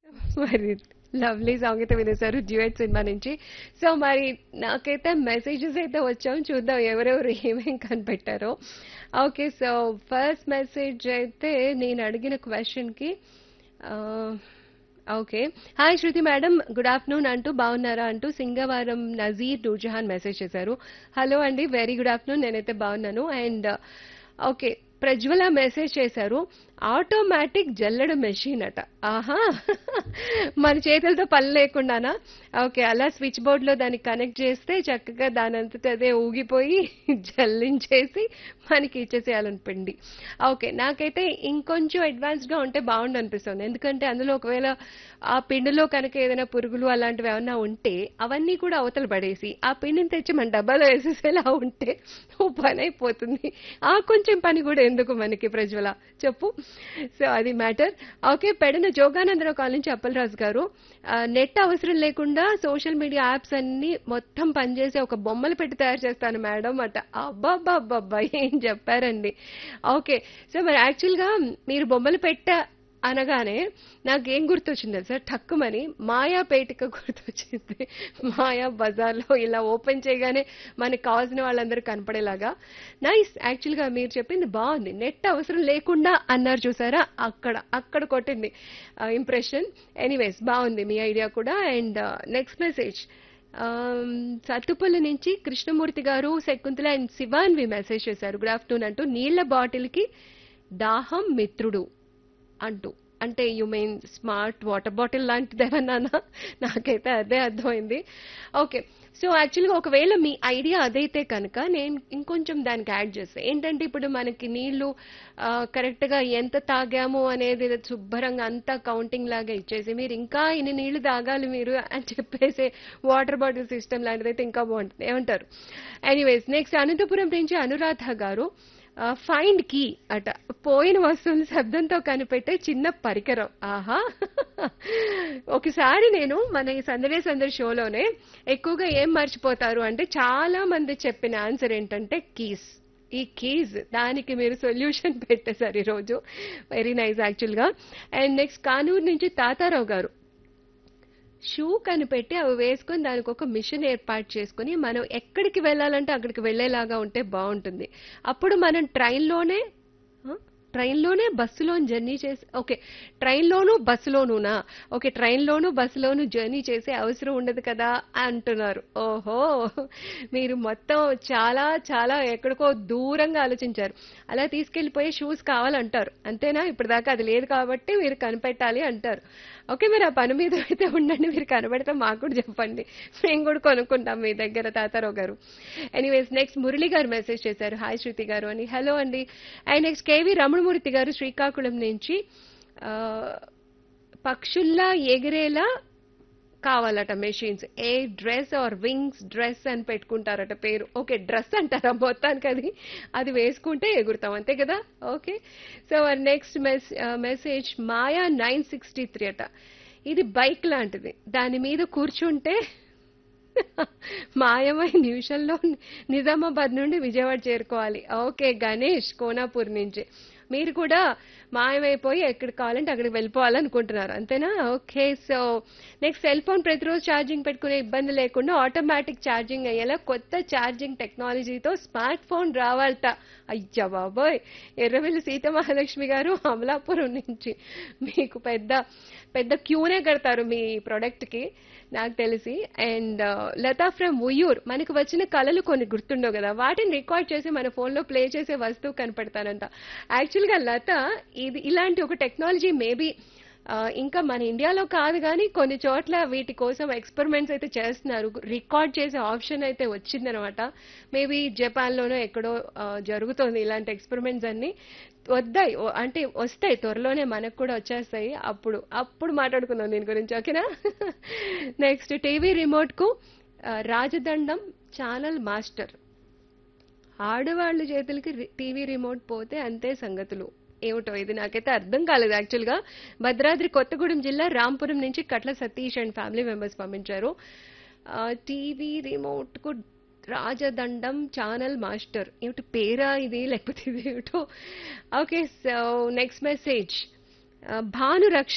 మరి lovely song అయితే వినేశారు డ్యూయట్ సినిమా నుంచి సో మరి నాకైతే మెసేజెస్ అయితే వచ్చాం చూద్దాం ఎవరెవరు ఏమేం కనిపెట్టారో ఓకే సో ఫస్ట్ మెసేజ్ అయితే నేను అడిగిన క్వశ్చన్కి okay hi Shruti madam good afternoon అంటూ బాగున్నారా అంటూ సింగవరం నజీర్ నూర్జహాన్ మెసేజ్ చేశారు హలో అండి వెరీ గుడ్ ఆఫ్టర్నూన్ నేనైతే బాగున్నాను అండ్ ఓకే ప్రజ్వల మెసేజ్ చేశారు ఆటోమేటిక్ జల్లెడ మెషిన్ అట ఆహా మన చేతులతో పని లేకుండానా ఓకే అలా స్విచ్ బోర్డ్లో దాన్ని కనెక్ట్ చేస్తే చక్కగా దాని అంతటా అదే ఊగిపోయి జల్లించేసి మనకి ఇచ్చేసేయాలని పిండి ఓకే నాకైతే ఇంకొంచెం అడ్వాన్స్డ్గా ఉంటే బాగుండు అనిపిస్తుంది ఎందుకంటే అందులో ఒకవేళ ఆ పిండిలో కనుక ఏదైనా పురుగులు అలాంటివి ఏమైనా ఉంటే అవన్నీ కూడా అవతల పడేసి ఆ పిండిని తెచ్చి మన డబ్బాలో వేసేసేలా ఉంటే ఓ పని అయిపోతుంది ఆ కొంచెం పని కూడా ఎందుకు మనకి ప్రజ్వల చెప్పు సో అది matter okay Pedana Joganandarao call నుంచి అప్పలరాజు గారు ఆ, నెట్ అవసరం లేకుండా సోషల్ మీడియా యాప్స్ అన్ని మొత్తం పనిచేసే ఒక బొమ్మలు పెట్టి తయారు చేస్తాను మేడం అట అబ్బాబ్బాబ్బా ఏం చెప్పారండి ఓకే సో మరి యాక్చువల్గా మీరు బొమ్మలు పెట్ట అనగానే నాకేం గుర్తొచ్చింది సార్ ఠక్కుమని మాయా పేటిక గుర్తొచ్చింది మాయా బజార్లో ఇలా ఓపెన్ చేయగానే మనకి కావాల్సిన వాళ్ళందరూ కనపడేలాగా నైస్ యాక్చువల్గా మీరు చెప్పింది బాగుంది నెట్ అవసరం లేకుండా అన్నారు చూసారా అక్కడ అక్కడ కొట్టింది ఇంప్రెషన్ ఎనీవేస్ బాగుంది మీ ఐడియా కూడా అండ్ నెక్స్ట్ మెసేజ్ సత్తుపల్లి నుంచి కృష్ణమూర్తి గారు శకుంతల అండ్ శివాన్వి మెసేజ్ చేశారు గుడ్ ఆఫ్టర్నూన్ అంటూ నీళ్ల బాటిల్కి దాహం మిత్రుడు అంటూ అంటే you mean smart water bottle లాంటిది ఏమన్నానా నాకైతే అదే అర్థమైంది ఓకే సో యాక్చువల్గా ఒకవేళ మీ ఐడియా అదైతే కనుక నేను ఇంకొంచెం దానికి యాడ్ చేస్తాను ఏంటంటే ఇప్పుడు మనకి నీళ్లు ఆ, కరెక్ట్గా ఎంత తాగాము అనేది శుభ్రంగా అంతా కౌంటింగ్ లాగా ఇచ్చేసి మీరు ఇంకా ఇన్ని నీళ్లు తాగాలి మీరు అని చెప్పేసి వాటర్ బాటిల్ సిస్టమ్ లాంటిదైతే ఇంకా బాగుంటుంది ఏమంటారు ఎనీవేస్ నెక్స్ట్ అనంతపురం నుంచి అనురాధ గారు ఫైండ్ కీ అట పోయిన వస్తువుని శబ్దంతో కనిపెట్టే చిన్న పరికరం ఆహా ఒకసారి నేను మన ఈ సందడే సందడి షోలోనే ఎక్కువగా ఏం మర్చిపోతారు అంటే చాలా మంది చెప్పిన ఆన్సర్ ఏంటంటే కీస్ ఈ కీజ్ దానికి మీరు సొల్యూషన్ పెట్టేశారు ఈరోజు వెరీ నైస్ యాక్చువల్గా అండ్ నెక్స్ట్ కానూరు నుంచి తాతారావు గారు షూ కనిపెట్టి అవి వేసుకొని దానికి ఒక మిషన్ ఏర్పాటు చేసుకుని మనం ఎక్కడికి వెళ్ళాలంటే అక్కడికి వెళ్ళేలాగా ఉంటే బాగుంటుంది అప్పుడు మనం ట్రైన్లోనే ఆ? ట్రైన్లోనే బస్సులో జర్నీ చేసి ఓకే ట్రైన్లోను బస్సులోనునా ఓకే ట్రైన్లోను బస్సులోను జర్నీ చేసే అవసరం ఉండదు కదా అంటున్నారు ఓహో మీరు మొత్తం చాలా చాలా ఎక్కడికో దూరంగా ఆలోచించారు అలా తీసుకెళ్ళిపోయి షూస్ కావాలంటారు అంతేనా ఇప్పటిదాకా అది లేదు కాబట్టి మీరు కనిపెట్టాలి అంటారు ఓకే మీరు ఆ పని మీద అయితే ఉండండి మీరు కనబడితే మాకు కూడా చెప్పండి మేము కూడా కొనుక్కుంటాం మీ దగ్గర తాతారావు గారు ఎనీవేస్ నెక్స్ట్ మురళి గారు మెసేజ్ చేశారు హాయ్ శృతి గారు అని హలో అండి అండ్ నెక్స్ట్ కేవి రమణమూర్తి గారు శ్రీకాకుళం నుంచి ఆ, పక్షుల్లా ఎగిరేలా కావాలట machines a dress or wings dress అని పెట్టుకుంటారట పేరు ఓకే డ్రెస్ అంటారా మొత్తానికి అది అది వేసుకుంటే ఎగురుతాం అంతే కదా okay so next mess message Maya nine sixty three అట ఇది బైక్ లాంటిది దాని మీద కూర్చుంటే మాయమై నిమిషంలో నిజామాబాద్ నుండి విజయవాడ చేరుకోవాలి ఓకే గణేష్ కోనాపూర్ నుంచి మీరు కూడా మాయమైపోయి ఎక్కడికి కావాలంటే అక్కడికి వెళ్ళిపోవాలనుకుంటున్నారు అంతేనా okay so next cell phone ప్రతిరోజు ఛార్జింగ్ పెట్టుకునే ఇబ్బంది లేకుండా ఆటోమేటిక్ ఛార్జింగ్ అయ్యేలా కొత్త ఛార్జింగ్ టెక్నాలజీతో స్మార్ట్ ఫోన్ రావాలట అయ్యా బాబోయ్ ఎర్రవెల్లి సీతమహాలక్ష్మి గారు అమలాపురం నుంచి మీకు పెద్ద పెద్ద క్యూనే కడతారు మీ ప్రోడక్ట్కి నాకు తెలిసి అండ్ లతా ఫ్రమ్ ఉయ్యూర్ మనకు వచ్చిన కళలు కొన్ని గుర్తుండవు కదా వాటిని రికార్డ్ చేసి మన ఫోన్లో ప్లే చేసే వస్తువు కనపడతానంట యాక్చువల్గా లత ఇది ఇలాంటి ఒక టెక్నాలజీ మేబీ ఇంకా మన ఇండియాలో కాదు కానీ కొన్ని చోట్ల వీటి కోసం ఎక్స్పెరిమెంట్స్ అయితే చేస్తున్నారు రికార్డ్ చేసే ఆప్షన్ అయితే వచ్చిందనమాట మేబీ జపాన్లోనో ఎక్కడో ఆ, జరుగుతోంది ఇలాంటి ఎక్స్పెరిమెంట్స్ అన్ని వద్దాయి ఓ- అంటే వస్తాయి త్వరలోనే మనకు కూడా వచ్చేస్తాయి అప్పుడు అప్పుడు మాట్లాడుకుందాం దీని గురించి ఓకేనా నెక్స్ట్ టీవీ రిమోట్కు ఆ, రాజదండం ఛానల్ మాస్టర్ ఆడవాళ్ళ చేతులకి రి- టీవీ రిమోట్ పోతే అంతే సంగతులు ఏమిటో ఇది నాకైతే అర్థం కాలేదు యాక్చువల్గా భద్రాద్రి కొత్తగూడెం జిల్లా రాంపురం నుంచి Katla Satish and family members పంపించారు ఆ, టీవీ రిమోట్కు రాజదండం ఛానల్ మాస్టర్ ఏమిటి పేరా ఇది లేకపోతే ఇది ఏమిటో okay so next message Bhanu రక్ష